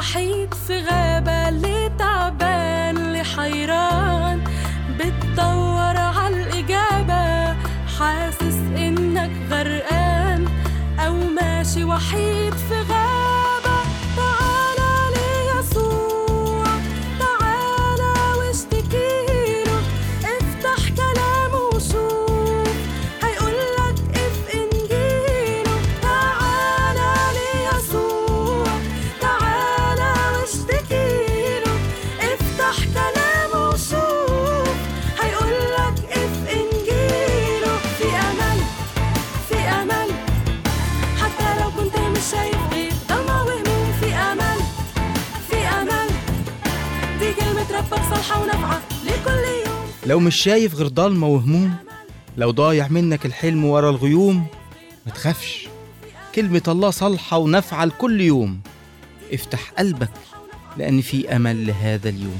وحيد في غابة اللي تعبان اللي حيران بتدور عالإجابة حاسس إنك غرقان أو ماشي وحيد في غابة تعالى ليسوع تعالى واشتكيله افتح كلامه وشوف هيقولك اف انجيله تعالى ليسوع تعالى واشتكيله افتح كلامه وشوف هيقولك اف انجيله في امل في امل حتى لو كنت مش شايف غير ضلمة وهموم في امل في امل دي كلمة ربك صالحة ونافعة لكل يوم لو مش شايف غير ضلمة وهموم لو ضايع منك الحلم ورا الغيوم ما تخافش كلمة الله صالحة ونافعة لكل يوم افتح قلبك لأن في أمل لهذا اليوم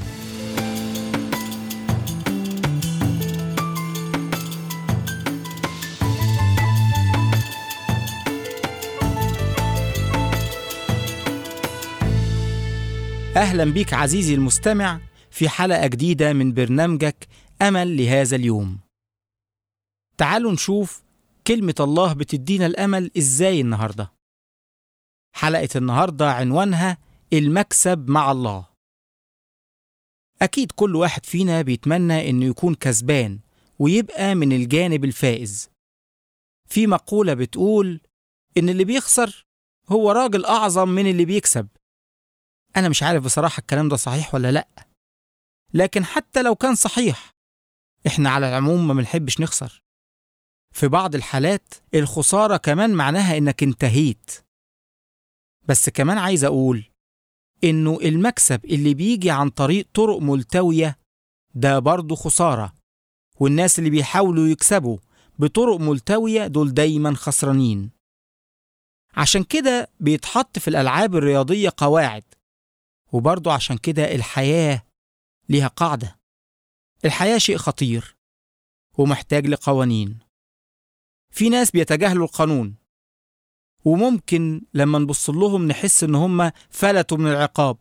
أهلا بيك عزيزي المستمع في حلقة جديدة من برنامجك أمل لهذا اليوم. تعالوا نشوف كلمة الله بتدينا الأمل إزاي النهاردة. حلقة النهاردة عنوانها المكسب مع الله. أكيد كل واحد فينا بيتمنى إنه يكون كسبان ويبقى من الجانب الفائز. في مقولة بتقول إن اللي بيخسر هو راجل أعظم من اللي بيكسب. أنا مش عارف بصراحة الكلام ده صحيح ولا لأ لكن حتى لو كان صحيح إحنا على العموم ما بنحبش نخسر في بعض الحالات الخسارة كمان معناها إنك انتهيت بس كمان عايز أقول إنه المكسب اللي بيجي عن طريق طرق ملتوية ده برضه خسارة والناس اللي بيحاولوا يكسبوا بطرق ملتوية دول دايما خسرانين عشان كده بيتحط في الألعاب الرياضية قواعد وبرضه عشان كده الحياة ليها قاعدة الحياة شيء خطير ومحتاج لقوانين في ناس بيتجاهلوا القانون وممكن لما نبص لهم نحس ان هم فلتوا من العقاب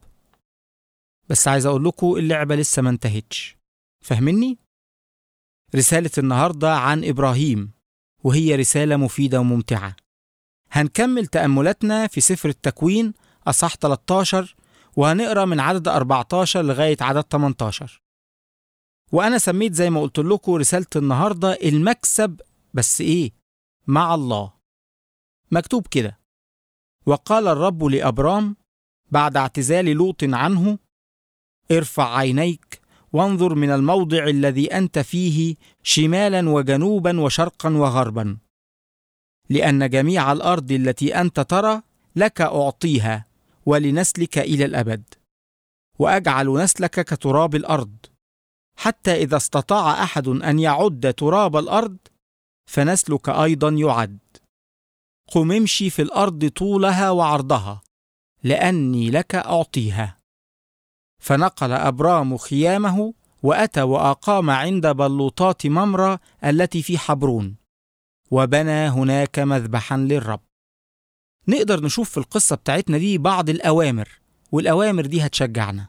بس عايز اقول لكم اللعبة لسه ما انتهتش فاهمني؟ رسالة النهاردة عن إبراهيم وهي رسالة مفيدة وممتعة هنكمل تأملاتنا في سفر التكوين أصح 13 وهنقرا من عدد 14 لغايه عدد 18 وانا سميت زي ما قلت لكم رساله النهارده المكسب بس ايه مع الله مكتوب كده وقال الرب لابرام بعد اعتزال لوط عنه ارفع عينيك وانظر من الموضع الذي انت فيه شمالا وجنوبا وشرقا وغربا لان جميع الارض التي انت ترى لك اعطيها ولنسلك الى الابد واجعل نسلك كتراب الارض حتى اذا استطاع احد ان يعد تراب الارض فنسلك ايضا يعد قم امشي في الارض طولها وعرضها لاني لك اعطيها فنقل ابرام خيامه واتى واقام عند بلوطات ممرة التي في حبرون وبنى هناك مذبحا للرب نقدر نشوف في القصة بتاعتنا دي بعض الأوامر والأوامر دي هتشجعنا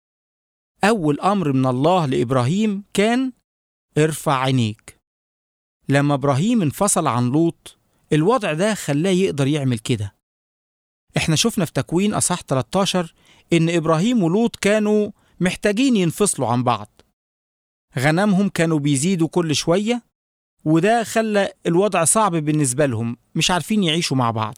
أول أمر من الله لإبراهيم كان ارفع عينيك لما إبراهيم انفصل عن لوط الوضع ده خلاه يقدر يعمل كده احنا شفنا في تكوين أصح 13 إن إبراهيم ولوط كانوا محتاجين ينفصلوا عن بعض غنمهم كانوا بيزيدوا كل شوية وده خلى الوضع صعب بالنسبة لهم مش عارفين يعيشوا مع بعض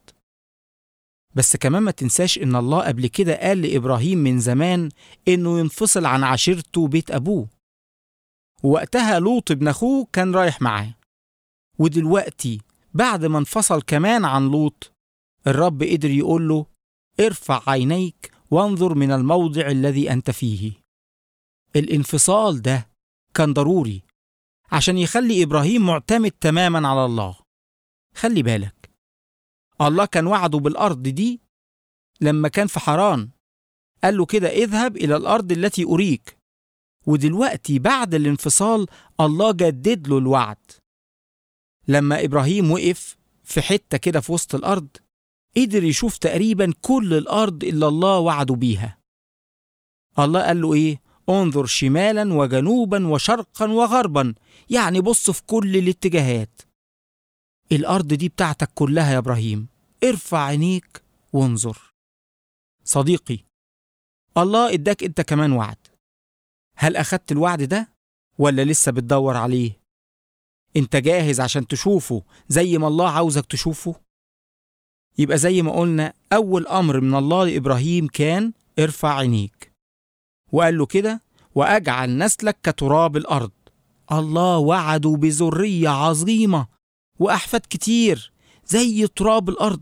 بس كمان ما تنساش إن الله قبل كده قال لإبراهيم من زمان إنه ينفصل عن عشيرته وبيت أبوه ووقتها لوط ابن أخوه كان رايح معاه ودلوقتي بعد ما انفصل كمان عن لوط الرب قدر يقول له ارفع عينيك وانظر من الموضع الذي أنت فيه الانفصال ده كان ضروري عشان يخلي إبراهيم معتمد تماما على الله خلي بالك الله كان وعده بالأرض دي لما كان في حران قال له كده اذهب إلى الأرض التي أريك ودلوقتي بعد الانفصال الله جدد له الوعد لما إبراهيم وقف في حتة كده في وسط الأرض قدر يشوف تقريبا كل الأرض اللي الله وعده بيها الله قال له إيه؟ انظر شمالا وجنوبا وشرقا وغربا يعني بص في كل الاتجاهات الأرض دي بتاعتك كلها يا إبراهيم ارفع عينيك وانظر صديقي الله اداك انت كمان وعد هل أخدت الوعد ده ولا لسه بتدور عليه انت جاهز عشان تشوفه زي ما الله عاوزك تشوفه يبقى زي ما قلنا أول أمر من الله لإبراهيم كان ارفع عينيك وقال له كده وأجعل نسلك كتراب الأرض الله وعده بذرية عظيمة وأحفاد كتير زي تراب الأرض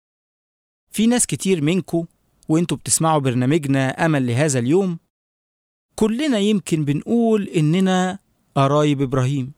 في ناس كتير منكم وانتوا بتسمعوا برنامجنا أمل لهذا اليوم كلنا يمكن بنقول إننا قرايب إبراهيم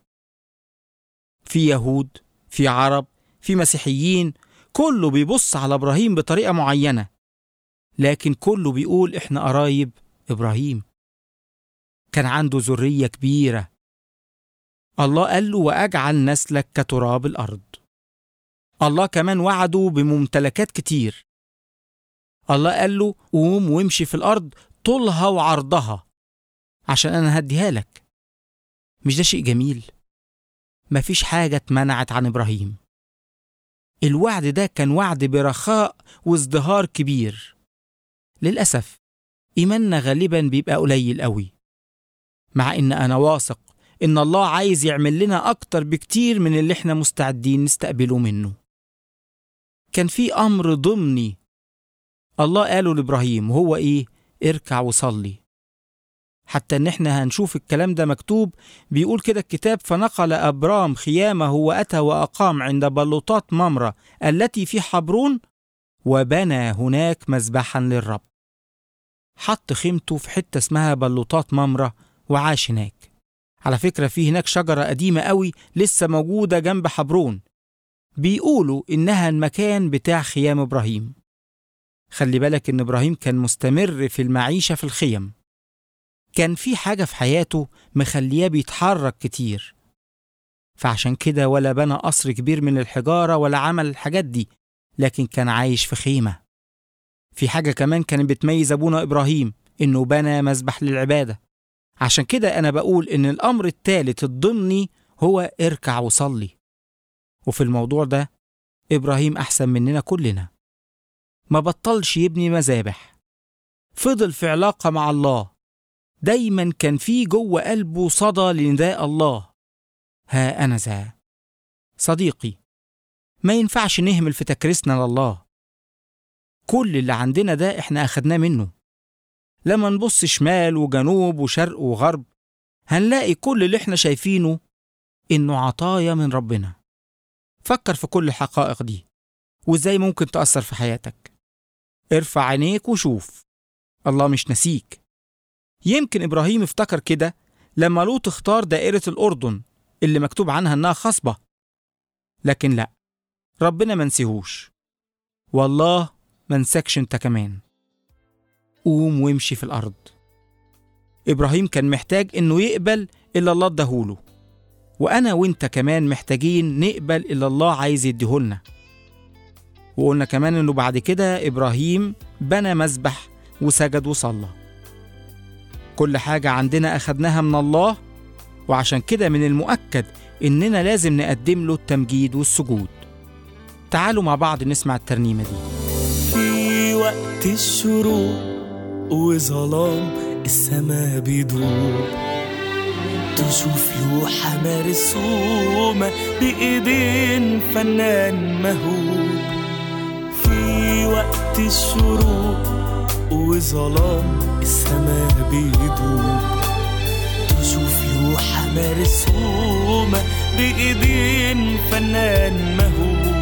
في يهود في عرب في مسيحيين كله بيبص على إبراهيم بطريقة معينة لكن كله بيقول إحنا قرايب إبراهيم كان عنده ذرية كبيرة الله قال له وأجعل نسلك كتراب الأرض الله كمان وعده بممتلكات كتير الله قال له قوم وامشي في الأرض طولها وعرضها عشان أنا هديها لك مش ده شيء جميل مفيش حاجة اتمنعت عن إبراهيم الوعد ده كان وعد برخاء وازدهار كبير للأسف إيماننا غالبا بيبقى قليل قوي مع إن أنا واثق إن الله عايز يعمل لنا أكتر بكتير من اللي إحنا مستعدين نستقبله منه كان في أمر ضمني الله قاله لإبراهيم وهو إيه؟ اركع وصلي حتى إن إحنا هنشوف الكلام ده مكتوب بيقول كده الكتاب فنقل أبرام خيامه وأتى وأقام عند بلوطات ممرة التي في حبرون وبنى هناك مذبحا للرب حط خيمته في حتة اسمها بلوطات ممرة وعاش هناك على فكرة في هناك شجرة قديمة قوي لسه موجودة جنب حبرون بيقولوا إنها المكان بتاع خيام إبراهيم خلي بالك إن إبراهيم كان مستمر في المعيشة في الخيم كان في حاجة في حياته مخلياه بيتحرك كتير فعشان كده ولا بنى قصر كبير من الحجارة ولا عمل الحاجات دي لكن كان عايش في خيمة في حاجة كمان كانت بتميز أبونا إبراهيم إنه بنى مذبح للعبادة عشان كده أنا بقول إن الأمر الثالث الضمني هو اركع وصلي وفي الموضوع ده إبراهيم أحسن مننا كلنا ما بطلش يبني مذابح فضل في علاقة مع الله دايما كان في جوه قلبه صدى لنداء الله ها أنا ذا صديقي ما ينفعش نهمل في تكريسنا لله كل اللي عندنا ده احنا أخدناه منه لما نبص شمال وجنوب وشرق وغرب هنلاقي كل اللي احنا شايفينه إنه عطايا من ربنا فكر في كل الحقائق دي وإزاي ممكن تأثر في حياتك ارفع عينيك وشوف الله مش نسيك يمكن إبراهيم افتكر كده لما لوط اختار دائرة الأردن اللي مكتوب عنها إنها خصبة لكن لأ ربنا منسيهوش والله منسكش انت كمان قوم وامشي في الأرض إبراهيم كان محتاج إنه يقبل اللي الله اداهوله وأنا وإنت كمان محتاجين نقبل اللي الله عايز يديهولنا وقلنا كمان إنه بعد كده إبراهيم بنى مذبح وسجد وصلى كل حاجة عندنا أخدناها من الله وعشان كده من المؤكد إننا لازم نقدم له التمجيد والسجود تعالوا مع بعض نسمع الترنيمة دي في وقت الشروق وظلام السما بيدوب تشوف لوحة مرسومة بإيدين فنان مهوب في وقت الشروق وظلام السما بيدوب تشوف لوحة مرسومة بإيدين فنان مهوب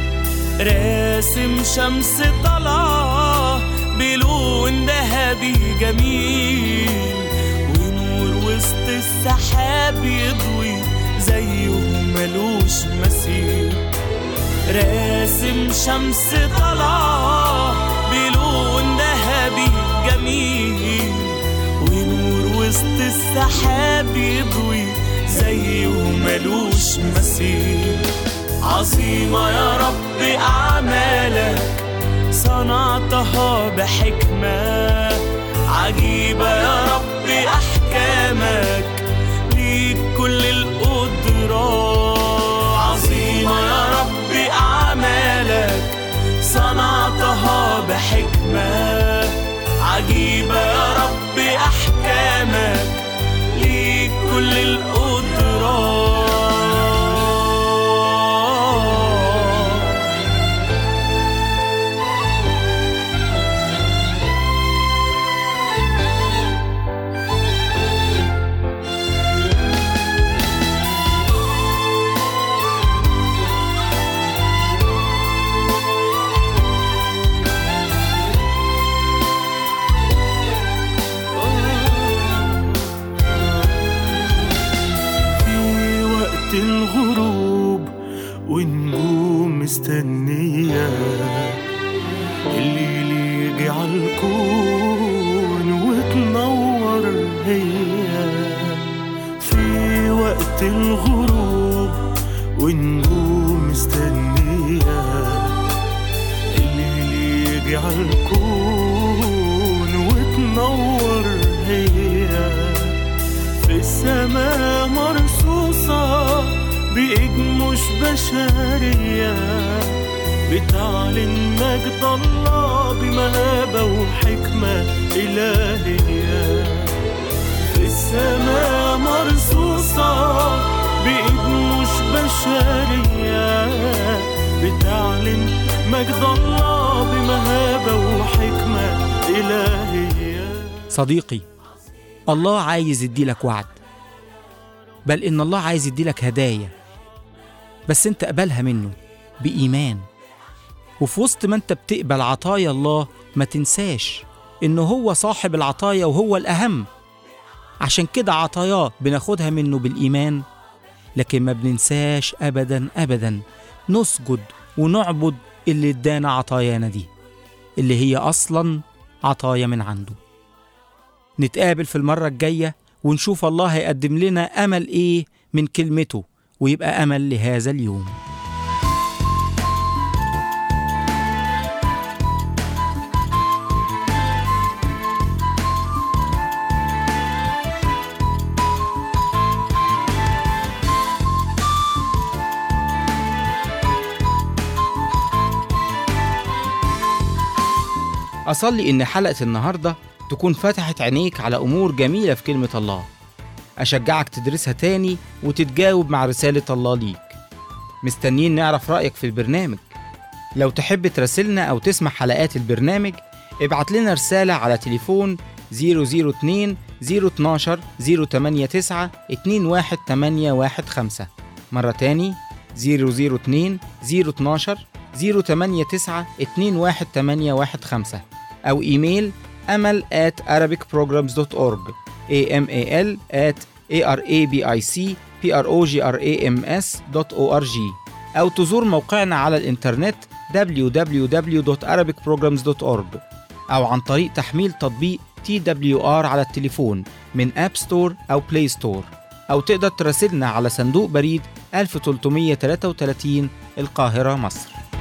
راسم شمس طلعة بلون ذهبي جميل ونور وسط السحاب يضوي زيه ملوش مثيل راسم شمس طلعة بلون ذهبي جميل ونور وسط السحاب يضوي زيه ملوش مثيل عظيمة يا رب أعمالك صنعتها بحكمة عجيبة يا رب أحكامك ليك كل القدرة عظيمة يا رب أعمالك صنعتها بحكمة عجيبة يا رب أحكامك ليك كل القدرة في وقت الغروب ونجوم مستنية الليل يجي عالكون وتنور هي في وقت الغروب ونجوم مستنية الليل يجي عالكون وتنور هي في السماء مرصوصة بإيد مش بشرية بتعلن مجد الله بمهابة وحكمة إلهية في السماء مرصوصة بإيد مش بشرية بتعلن مجد الله بمهابة وحكمة إلهية صديقي الله عايز يديلك وعد بل إن الله عايز يديلك هدايا بس أنت قبلها منه بإيمان وفي وسط ما أنت بتقبل عطايا الله ما تنساش إنه هو صاحب العطايا وهو الأهم عشان كده عطاياه بناخدها منه بالإيمان لكن ما بننساش أبدا أبدا نسجد ونعبد اللي ادانا عطايانا دي اللي هي أصلا عطايا من عنده نتقابل في المرة الجاية ونشوف الله هيقدم لنا أمل إيه من كلمته ويبقى أمل لهذا اليوم أصلي إن حلقة النهاردة تكون فتحت عينيك على أمور جميلة في كلمة الله أشجعك تدرسها تاني وتتجاوب مع رسالة الله ليك مستنيين نعرف رأيك في البرنامج لو تحب تراسلنا أو تسمع حلقات البرنامج ابعت لنا رسالة على تليفون 002 012 089 21815 مرة تاني 002 012 089 21815 أو إيميل أمل at arabicprograms.org amal at arabicprograms.org أو تزور موقعنا على الإنترنت www.arabicprograms.org أو عن طريق تحميل تطبيق TWR على التليفون من أب ستور أو بلاي ستور أو تقدر تراسلنا على صندوق بريد 1333 القاهرة مصر